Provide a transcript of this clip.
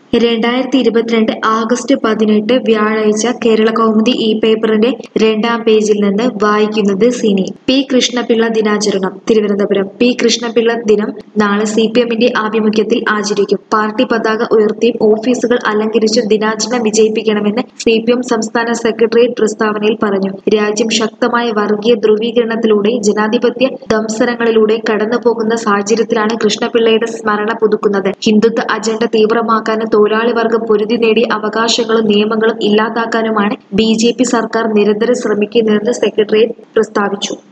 രണ്ടായിരത്തി ഇരുപത്തിരണ്ട് ആഗസ്റ്റ് പതിനെട്ട് വ്യാഴാഴ്ച കേരള കൗമുദി ഈ പേപ്പറിന്റെ രണ്ടാം പേജിൽ നിന്ന് വായിക്കുന്നത് സിനി പി കൃഷ്ണപിള്ള ദിനാചരണം തിരുവനന്തപുരം പി കൃഷ്ണപിള്ള ദിനം നാളെ സി പി എമ്മിന്റെ ആഭിമുഖ്യത്തിൽ ആചരിക്കും പാർട്ടി പതാക ഉയർത്തിയും ഓഫീസുകൾ അലങ്കരിച്ചും ദിനാചരണം വിജയിപ്പിക്കണമെന്ന് സി പി എം സംസ്ഥാന സെക്രട്ടേറിയറ്റ് പ്രസ്താവനയിൽ പറഞ്ഞു രാജ്യം ശക്തമായ വർഗീയ ധ്രുവീകരണത്തിലൂടെ ജനാധിപത്യ ദംസനങ്ങളിലൂടെ കടന്നുപോകുന്ന സാഹചര്യത്തിലാണ് കൃഷ്ണപിള്ളയുടെ സ്മരണ പുതുക്കുന്നത് ഹിന്ദുത്വ അജണ്ട തീവ്രമാക്കാനും തൊഴിലാളി വർഗം പൊരുതി നേടിയ അവകാശങ്ങളും നിയമങ്ങളും ഇല്ലാതാക്കാനുമാണ് ബി ജെ പി സർക്കാർ നിരന്തരം ശ്രമിക്കുന്നതെന്ന് സെക്രട്ടേറിയറ്റ് പ്രസ്താവിച്ചു